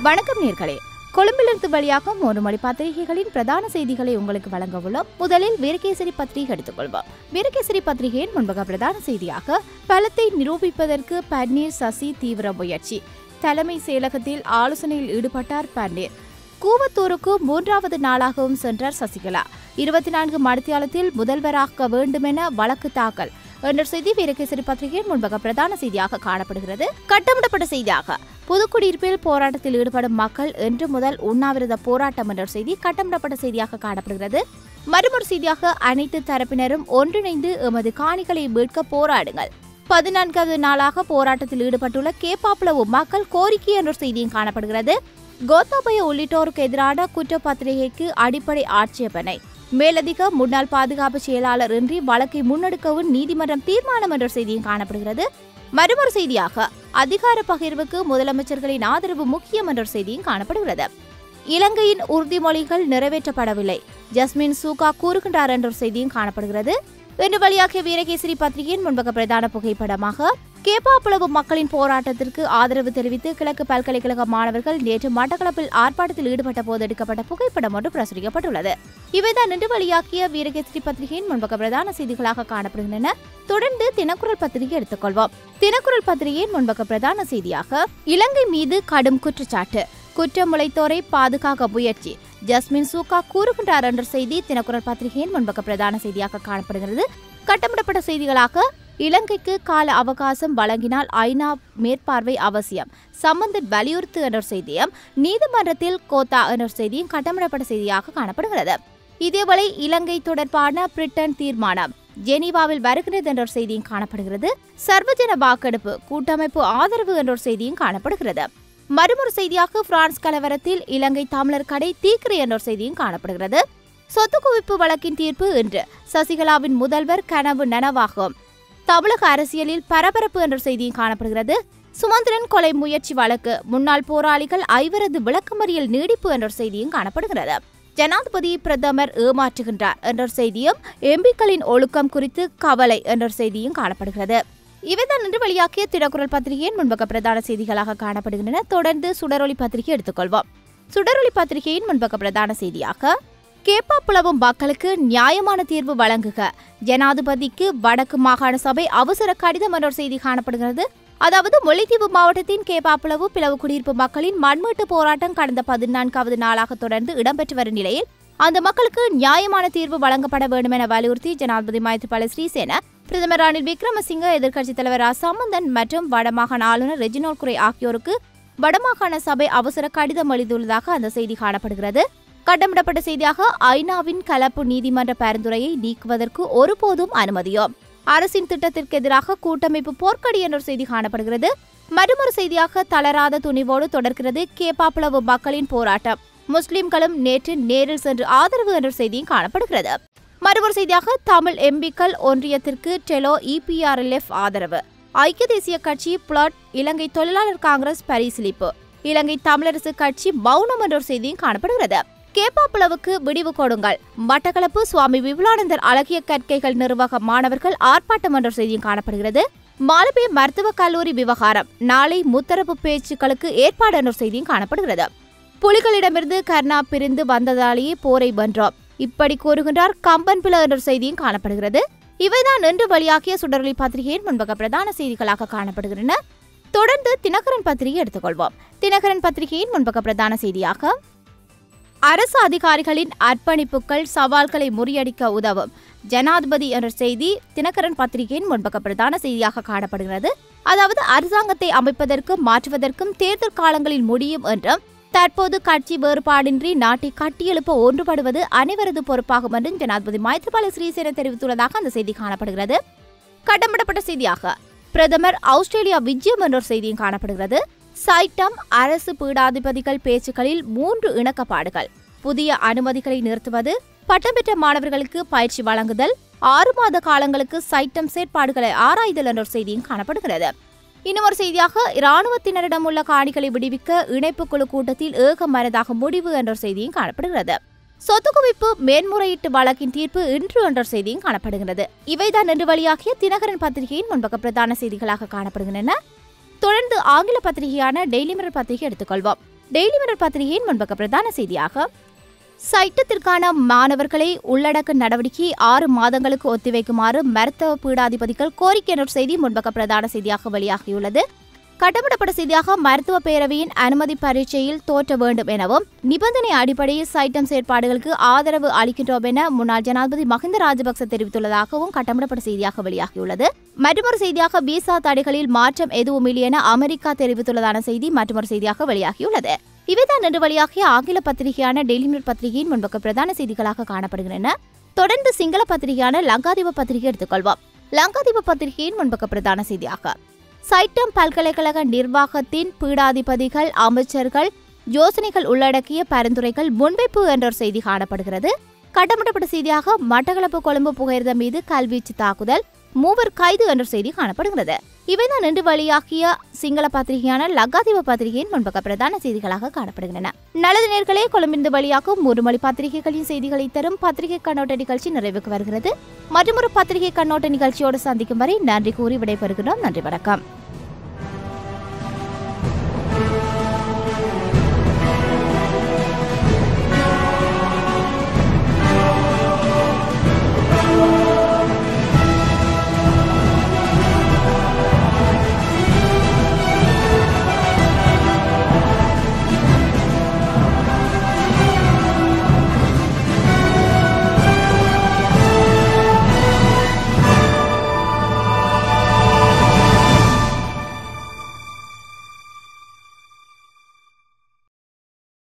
வணக்கம் நேர்களே கொழும்பிலிருந்து வெளியாகும் ஒரு மணி பத்திரிகைகளின் பிரதான செய்திகளை உங்களுக்கு வழங்க உள்ளோம் முதலில் வீரகேசரி பத்திரிகை எடுத்துக்கொள்வோம் வீரகேசரி பத்திரிகையின் முன்பக பிரதான செய்தியாக பலத்தை நிரூபிப்பதற்கு பன்னீர் சசி தீவிர முயற்சி தலைமை செயலகத்தில் ஆலோசனையில் ஈடுபட்டார் பன்னீர் கூவத்தூருக்கு மூன்றாவது நாளாகவும் சென்றார் சசிகலா இருபத்தி நான்கு மணித்தியாலத்தில் முதல்வராக்க வேண்டுமென வழக்கு தாக்கல் என்ற செய்தி வீரகேசரி பத்திரிகையின் முன்பக பிரதான செய்தியாக காணப்படுகிறது கட்டமிடப்பட்ட செய்தியாக புதுக்குடியிருப்பில் போராட்டத்தில் ஈடுபடும் மக்கள் இன்று முதல் உண்ணாவிரத போராட்டம் என்ற செய்தி கட்டமிடப்பட்ட செய்தியாக காணப்படுகிறது மறுமொரு செய்தியாக அனைத்து தரப்பினரும் ஒன்றிணைந்து எமது காணிகளை மீட்க போராடுங்கள் பதினான்காவது நாளாக போராட்டத்தில் ஈடுபட்டுள்ள கேப்பாப்புலவு மக்கள் கோரிக்கை என்ற செய்தியும் காணப்படுகிறது கோத்தாபய உள்ளிட்டோருக்கு எதிரான குற்றப்பத்திரிகைக்கு அடிப்படை ஆட்சேபனை மேலதிக முன்னாள் பாதுகாப்பு செயலாளர் இன்றி வழக்கை முன்னெடுக்கவும் நீதிமன்றம் தீர்மானம் என்ற செய்தியும் காணப்படுகிறது மறுமொரு செய்தியாக அதிகார பகிர்வுக்கு முதலமைச்சர்களின் ஆதரவு முக்கியம் என்ற செய்தியும் காணப்படுகிறது இலங்கையின் உறுதிமொழிகள் நிறைவேற்றப்படவில்லை ஜஸ்மின் சூகா கூறுகின்றார் என்ற செய்தியும் காணப்படுகிறது இன்று வெளியாகிய வீரகேசரி பத்திரிகையின் முன்பக பிரதான புகைப்படமாக கேப்பாப்புலவு மக்களின் போராட்டத்திற்கு ஆதரவு தெரிவித்து கிழக்கு பல்கலைக்கழக மாணவர்கள் நேற்று மட்டக்களப்பில் ஆர்ப்பாட்டத்தில் ஈடுபட்ட போது எடுக்கப்பட்ட புகைப்படம் ஒன்று பிரசுரிக்கப்பட்டுள்ளது இவைதான் இன்று வெளியாகிய வீரகேசரி பத்திரிகையின் முன்பக்க பிரதான செய்திகளாக காணப்படுகின்றன தொடர்ந்து தினக்குரல் பத்திரிகை எடுத்துக்கொள்வோம் தினக்குரல் பத்திரிகையின் முன்பக்க பிரதான செய்தியாக இலங்கை மீது கடும் குற்றச்சாட்டு குற்றமுளைத்தோரை பாதுகாக்க முயற்சி ஜஸ்மின் சூகா கூறுகின்றார் என்ற செய்தி தினக்குரல் பத்திரிகையின் முன்பக்க பிரதான செய்தியாக காணப்படுகிறது கட்டமிடப்பட்ட செய்திகளாக இலங்கைக்கு கால அவகாசம் வழங்கினால் ஐநா மேற்பார்வை அவசியம் சம்பந்தன் வலியுறுத்து என்ற செய்தியும் நீதிமன்றத்தில் கோத்தா என்ற செய்தியும் கட்டமிடப்பட்ட செய்தியாக காணப்படுகிறது இதேவேளை இலங்கை தொடர்பான பிரிட்டன் தீர்மானம் ஜெனீவாவில் வருகிறது என்ற செய்தியும் காணப்படுகிறது சர்வஜன வாக்கெடுப்பு கூட்டமைப்பு ஆதரவு என்ற செய்தியும் காணப்படுகிறது மறுமொரு செய்தியாக பிரான்ஸ் கலவரத்தில் இலங்கை தமிழர் கடை தீக்கிரை என்ற செய்தியும் காணப்படுகிறது சொத்து குவிப்பு வழக்கின் தீர்ப்பு இன்று சசிகலாவின் முதல்வர் கனவு நனவாகும் தமிழக அரசியலில் பரபரப்பு என்ற செய்தியும் காணப்படுகிறது சுமந்திரன் கொலை முயற்சி வழக்கு முன்னாள் போராளிகள் ஐவரது விளக்கமறியல் நீடிப்பு என்ற செய்தியும் காணப்படுகிறது ஜனாதிபதி பிரதமர் ஏமாற்றுகின்றார் என்ற செய்தியும் எம்பிக்களின் ஒழுக்கம் குறித்து கவலை என்ற செய்தியும் காணப்படுகிறது இவைதான் இன்று வெளியாக்கிய திறக்குறள் பத்திரிகையின் முன்பக்க பிரதான செய்திகளாக காணப்படுகின்றன தொடர்ந்து சுடரொளி பத்திரிகை எடுத்துக்கொள்வோம் சுடரொளி பத்திரிகையின் முன்பக்க பிரதான செய்தியாக கேப்பாப்புலவும் மக்களுக்கு நியாயமான தீர்வு வழங்குக ஜனாதிபதிக்கு வடக்கு மாகாண சபை அவசர கடிதம் என்ற செய்தி காணப்படுகிறது அதாவது முல்லைத்தீவு மாவட்டத்தின் கேப்பாப்புலவு பிளவு குடியிருப்பு மக்களின் மண்மீட்டு போராட்டம் கடந்த பதினான்காவது நாளாக தொடர்ந்து இடம்பெற்று வரும் நிலையில் அந்த மக்களுக்கு நியாயமான தீர்வு வழங்கப்பட வேண்டும் என வலியுறுத்தி ஜனாதிபதி மைத்ரிபால ஸ்ரீசேன பிரதமர் ரணில் விக்ரமசிங்க எதிர்க்கட்சித் தலைவர் ரா சம்பந்தன் மற்றும் வடமாகாண ஆளுநர் ரெஜினோல் குரே ஆகியோருக்கு வடமாகாண சபை அவசர கடிதம் அளித்துள்ளதாக அந்த செய்தி காணப்படுகிறது கட்டமிடப்பட்ட செய்தியாக ஐநாவின் கலப்பு நீதிமன்ற பரிந்துரையை நீக்குவதற்கு ஒருபோதும் அனுமதியோ அரசின் திட்டத்திற்கு எதிராக கூட்டமைப்பு போர்க்கடி என்ற செய்தி காணப்படுகிறது மறுமொரு செய்தியாக தளராத துணிவோடு தொடர்கிறது கேப்பாப்புலவு மக்களின் போராட்டம் முஸ்லிம்களும் நேற்று நேரில் சென்று ஆதரவு என்ற செய்தியும் காணப்படுகிறது மறுமொரு செய்தியாக தமிழ் எம்பிக்கள் ஒன்றியத்திற்கு டெலோ இபிஆர்எல்எஃப் ஆதரவு ஐக்கிய தேசிய கட்சி பிளாட் இலங்கை தொழிலாளர் காங்கிரஸ் பரிசீலிப்பு இலங்கை தமிழரசு கட்சி மௌனம் என்ற செய்தியும் காணப்படுகிறது கேப்பாப்புலவுக்கு விடிவு கொடுங்கள் மட்டக்களப்பு சுவாமி விபுலானந்தர் அழகிய கற்கைகள் நிர்வாக மாணவர்கள் ஆர்ப்பாட்டம் என்ற செய்தியும் காணப்படுகிறது மாலபே மருத்துவக் கல்லூரி விவகாரம் நாளை முத்தரப்பு பேச்சுக்களுக்கு ஏற்பாடு என்ற செய்தியும் காணப்படுகிறது புலிகளிடமிருந்து கர்ணா பிரிந்து வந்ததாலேயே போரை வென்றோம் இப்படி கூறுகின்றார் கம்பன் பிள என்ற செய்தியும் காணப்படுகிறது இவைதான் இன்று வெளியாகிய சுடரொளி பத்திரிகையின் முன்பக பிரதான செய்திகளாக காணப்படுகின்றன தொடர்ந்து தினகரன் பத்திரிகை எடுத்துக்கொள்வோம் தினகரன் பத்திரிகையின் முன்பக்க பிரதான செய்தியாக அரசு அதிகாரிகளின் அர்ப்பணிப்புகள் சவால்களை முறியடிக்க உதவும் ஜனாதிபதி என்ற செய்தி தினகரன் பத்திரிகையின் முன்பக்க பிரதான செய்தியாக காணப்படுகிறது அதாவது அரசாங்கத்தை அமைப்பதற்கும் மாற்றுவதற்கும் தேர்தல் காலங்களில் முடியும் என்றும் தற்போது கட்சி வேறுபாடின்றி நாட்டை கட்டியெழுப்ப ஒன்றுபடுவது அனைவரது பொறுப்பாகும் என்றும் ஜனாதிபதி மைத்ரிபால சிறிசேன தெரிவித்துள்ளதாக அந்த செய்தி காணப்படுகிறது கட்டமிடப்பட்ட செய்தியாக பிரதமர் ஆஸ்திரேலியா விஜயம் என்ற செய்தியும் காணப்படுகிறது சைட்டம் அரசு பீடாதிபதிகள் பேச்சுக்களில் மூன்று இணக்கப்பாடுகள் புதிய அனுமதிகளை நிறுத்துவது பட்டம் பெற்ற மாணவர்களுக்கு பயிற்சி வழங்குதல் ஆறு மாத காலங்களுக்கு சைட்டம் செயற்பாடுகளை ஆராய்தல் என்ற செய்தியும் காணப்படுகிறது இன்னும் ஒரு செய்தியாக இராணுவத்தினரிடம் உள்ள காணிகளை விடுவிக்க இணைப்பு குழு கூட்டத்தில் ஏகமனதாக முடிவு என்ற செய்தியும் காணப்படுகிறது சொத்து குவிப்பு மேன்முறையீட்டு வழக்கின் தீர்ப்பு இன்று என்ற செய்தியும் காணப்படுகிறது இவைதான் இன்று வெளியாகிய தினகரன் பத்திரிகையின் முன்பக்க பிரதான செய்திகளாக காணப்படுகின்றன தொடர்ந்து ஆங்கில பத்திரிகையான டெய்லி மிரர் பத்திரிகை எடுத்துக்கொள்வோம் டெய்லி மிரர் பத்திரிகையின் முன்பக்க பிரதான செய்தியாக சைட்டத்திற்கான மாணவர்களை உள்ளடக்க நடவடிக்கை ஆறு மாதங்களுக்கு ஒத்திவைக்குமாறு மருத்துவ பீடாதிபதிகள் கோரிக்கை என்ற செய்தி முன்பக்க பிரதான செய்தியாக வெளியாகியுள்ளது கட்டப்படப்பட்ட செய்தியாக மருத்துவ பேரவையின் அனுமதி பரீட்சையில் தோற்ற வேண்டும் எனவும் நிபந்தனை அடிப்படையில் சைட்டம் செயற்பாடுகளுக்கு ஆதரவு அளிக்கின்றோம் என முன்னாள் ஜனாதிபதி மஹிந்த ராஜபக்ச தெரிவித்துள்ளதாகவும் கட்டமிடப்பட்ட செய்தியாக வெளியாகியுள்ளது மற்றொரு செய்தியாக விசா தடைகளில் மாற்றம் எதுவும் இல்லை என அமெரிக்கா தெரிவித்துள்ளதான செய்தி மற்றொரு செய்தியாக வெளியாகியுள்ளது இவைதான் இன்று வெளியாகிய ஆங்கில பத்திரிகையான டெய்லி மிரர் பத்திரிகையின் முன்பக்க பிரதான செய்திகளாக காணப்படுகின்றன தொடர்ந்து சிங்கள பத்திரிகையான லங்காதீப பத்திரிகை எடுத்துக்கொள்வோம் லங்காதீப பத்திரிகையின் முன்பக்க பிரதான செய்தியாக சைட்டம் பல்கலைக்கழக நிர்வாகத்தின் பீடாதிபதிகள் அமைச்சர்கள் யோசனைகள் உள்ளடக்கிய பரிந்துரைகள் முன்வைப்பு என்ற ஒரு செய்தி காணப்படுகிறது கட்டமிடப்பட்ட செய்தியாக மட்டக்களப்பு கொழும்பு புகையிரத மீது கல்வீச்சு தாக்குதல் மூவர் கைது என்ற செய்தி காணப்படுகிறது இவைதான் இன்று வெளியாகிய சிங்கள பத்திரிகையான லக்காதீப பத்திரிகையின் முன்பக்க பிரதான செய்திகளாக காணப்படுகின்றன நல்லது நேர்களே கொழும்பிந்து வெளியாகும் ஒரு மொழி பத்திரிகைகளின் செய்திகளை தரும் பத்திரிகை கண்ணோட்ட நிகழ்ச்சி நிறைவுக்கு வருகிறது மற்றொரு பத்திரிகை கண்ணோட்ட நிகழ்ச்சியோடு சந்திக்கும் வரை நன்றி கூறி விடைபெறுகிறோம் நன்றி வணக்கம்